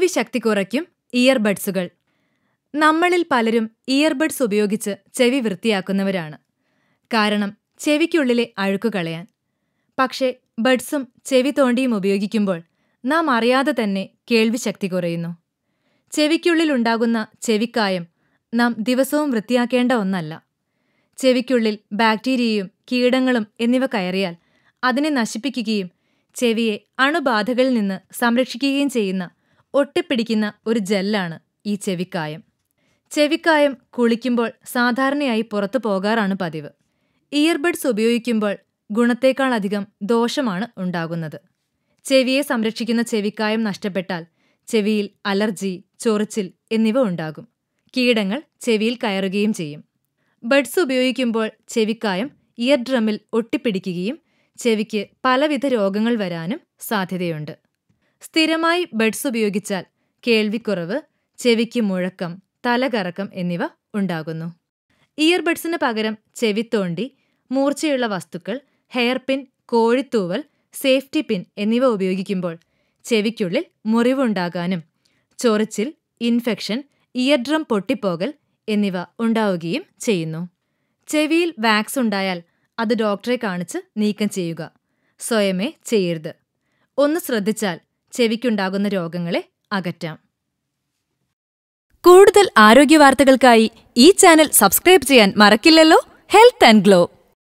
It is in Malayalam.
കേൾവി ശക്തി കുറയ്ക്കും ഇയർബഡ്സുകൾ നമ്മളിൽ പലരും ഇയർബഡ്സ് ഉപയോഗിച്ച് ചെവി വൃത്തിയാക്കുന്നവരാണ് കാരണം ചെവിക്കുള്ളിലെ അഴുക്കു കളയാൻ പക്ഷേ ബഡ്സും ചെവി തോണ്ടിയും ഉപയോഗിക്കുമ്പോൾ നാം അറിയാതെ തന്നെ കേൾവി ശക്തി കുറയുന്നു ചെവിക്കുള്ളിലുണ്ടാകുന്ന ചെവിക്കായം നാം ദിവസവും വൃത്തിയാക്കേണ്ട ഒന്നല്ല ചെവിക്കുള്ളിൽ ബാക്ടീരിയയും കീടങ്ങളും എന്നിവ കയറിയാൽ അതിനെ നശിപ്പിക്കുകയും ചെവിയെ അണുബാധകളിൽ നിന്ന് സംരക്ഷിക്കുകയും ചെയ്യുന്ന ഒട്ടിപ്പിടിക്കുന്ന ഒരു ജെല്ലാണ് ഈ ചെവിക്കായം ചെവിക്കായം കുളിക്കുമ്പോൾ സാധാരണയായി പുറത്തു പോകാറാണ് പതിവ് ഇയർബഡ്സ് ഉപയോഗിക്കുമ്പോൾ ഗുണത്തേക്കാളധികം ദോഷമാണ് ഉണ്ടാകുന്നത് ചെവിയെ സംരക്ഷിക്കുന്ന ചെവിക്കായം നഷ്ടപ്പെട്ടാൽ ചെവിയിൽ അലർജി ചൊറിച്ചിൽ എന്നിവ ഉണ്ടാകും കീടങ്ങൾ ചെവിയിൽ കയറുകയും ചെയ്യും ബഡ്സ് ഉപയോഗിക്കുമ്പോൾ ചെവിക്കായം ഇയർ ഡ്രമ്മിൽ ഒട്ടിപ്പിടിക്കുകയും ചെവിക്ക് പലവിധ രോഗങ്ങൾ വരാനും സാധ്യതയുണ്ട് സ്ഥിരമായി ബഡ്സ് ഉപയോഗിച്ചാൽ കേൾവിക്കുറവ് ചെവിക്ക് മുഴക്കം തലകറക്കം എന്നിവ ഉണ്ടാകുന്നു ഇയർബഡ്സിന് പകരം ചെവിത്തോണ്ടി മൂർച്ചയുള്ള വസ്തുക്കൾ ഹെയർ പിൻ കോഴിത്തൂവൽ സേഫ്റ്റി പിൻ എന്നിവ ഉപയോഗിക്കുമ്പോൾ ചെവിക്കുള്ളിൽ മുറിവുണ്ടാകാനും ചൊറിച്ചിൽ ഇൻഫെക്ഷൻ ഇയർഡ്രം പൊട്ടിപ്പോകൽ എന്നിവ ഉണ്ടാവുകയും ചെയ്യുന്നു ചെവിയിൽ വാക്സ് ഉണ്ടായാൽ അത് ഡോക്ടറെ കാണിച്ച് നീക്കം ചെയ്യുക സ്വയമേ ചെയ്യരുത് ഒന്ന് ശ്രദ്ധിച്ചാൽ ചെവിക്കുണ്ടാകുന്ന രോഗങ്ങളെ അകറ്റാം കൂടുതൽ ആരോഗ്യവാർത്തകൾക്കായി ഈ ചാനൽ സബ്സ്ക്രൈബ് ചെയ്യാൻ മറക്കില്ലല്ലോ ഹെൽത്ത് ആൻഡ് ഗ്ലോ